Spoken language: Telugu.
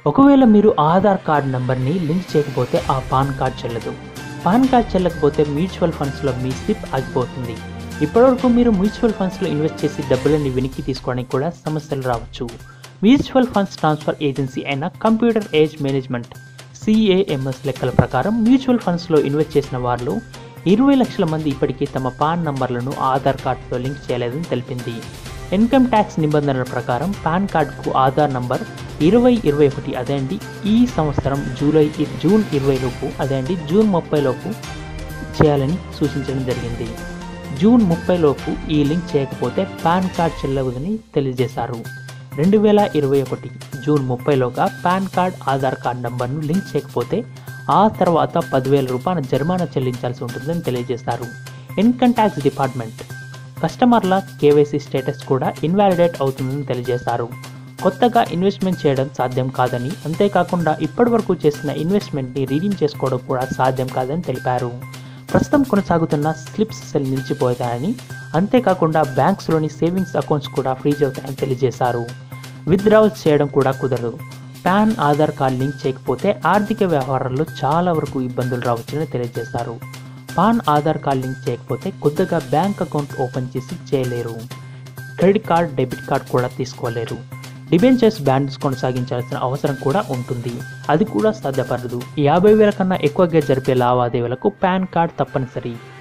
ఒకవేళ మీరు ఆధార్ కార్డ్ నంబర్ని లింక్ చేయకపోతే ఆ పాన్ కార్డ్ చెల్లదు పాన్ కార్డ్ చెల్లకపోతే మ్యూచువల్ ఫండ్స్లో మీ సిప్ ఆగిపోతుంది ఇప్పటివరకు మీరు మ్యూచువల్ ఫండ్స్లో ఇన్వెస్ట్ చేసి డబ్బులని వెనక్కి తీసుకోవడానికి కూడా సమస్యలు రావచ్చు మ్యూచువల్ ఫండ్స్ ట్రాన్స్ఫర్ ఏజెన్సీ అయిన కంప్యూటర్ ఏజ్ మేనేజ్మెంట్ సిఏఎంఎస్ లెక్కల ప్రకారం మ్యూచువల్ ఫండ్స్లో ఇన్వెస్ట్ చేసిన వారిలో ఇరవై లక్షల మంది ఇప్పటికీ తమ పాన్ నంబర్లను ఆధార్ కార్డుతో లింక్ చేయలేదని తెలిపింది ఇన్కమ్ ట్యాక్స్ నిబంధనల ప్రకారం పాన్ కార్డుకు ఆధార్ నంబర్ ఇరవై ఇరవై ఒకటి అదే అండి ఈ సంవత్సరం జూలై జూన్ ఇరవై లోపు అదే అండి జూన్ ముప్పై లోపు చేయాలని సూచించడం జరిగింది జూన్ ముప్పై లోపు ఈ లింక్ చేయకపోతే పాన్ కార్డ్ చెల్లవదని తెలియజేశారు రెండు వేల ఇరవై ఒకటి జూన్ ముప్పైలోగా పాన్ కార్డ్ ఆధార్ కార్డ్ నంబర్ను లింక్ చేయకపోతే ఆ తర్వాత పదివేల రూపాయల జరిమానా చెల్లించాల్సి ఉంటుందని తెలియజేశారు ఇన్కమ్ ట్యాక్స్ డిపార్ట్మెంట్ కస్టమర్ల కేవైసీ స్టేటస్ కూడా ఇన్వాలిడేట్ అవుతుందని తెలియజేశారు కొత్తగా ఇన్వెస్ట్మెంట్ చేయడం సాధ్యం కాదని అంతేకాకుండా ఇప్పటివరకు చేసిన ఇన్వెస్ట్మెంట్ని రీడీమ్ చేసుకోవడం కూడా సాధ్యం కాదని తెలిపారు ప్రస్తుతం కొనసాగుతున్న స్లిప్స్ సెల్ నిలిచిపోతాయని అంతేకాకుండా బ్యాంక్స్లోని సేవింగ్స్ అకౌంట్స్ కూడా ఫ్రీజ్ అవుతాయని తెలియజేశారు విత్డ్రావల్స్ చేయడం కూడా కుదరదు పాన్ ఆధార్ కార్డ్ లింక్ చేయకపోతే ఆర్థిక వ్యవహారాల్లో చాలా వరకు ఇబ్బందులు రావచ్చని తెలియజేశారు పాన్ ఆధార్ కార్డ్ లింక్ చేయకపోతే కొత్తగా బ్యాంక్ అకౌంట్ ఓపెన్ చేసి చేయలేరు క్రెడిట్ కార్డ్ డెబిట్ కార్డ్ కూడా తీసుకోలేరు డిబెంచర్స్ బ్యాండ్స్ కొనసాగించాల్సిన అవసరం కూడా ఉంటుంది అది కూడా సాధ్యపడదు యాభై వేల కన్నా ఎక్కువగా జరిపే లావాదేవీలకు పాన్ కార్డ్ తప్పనిసరి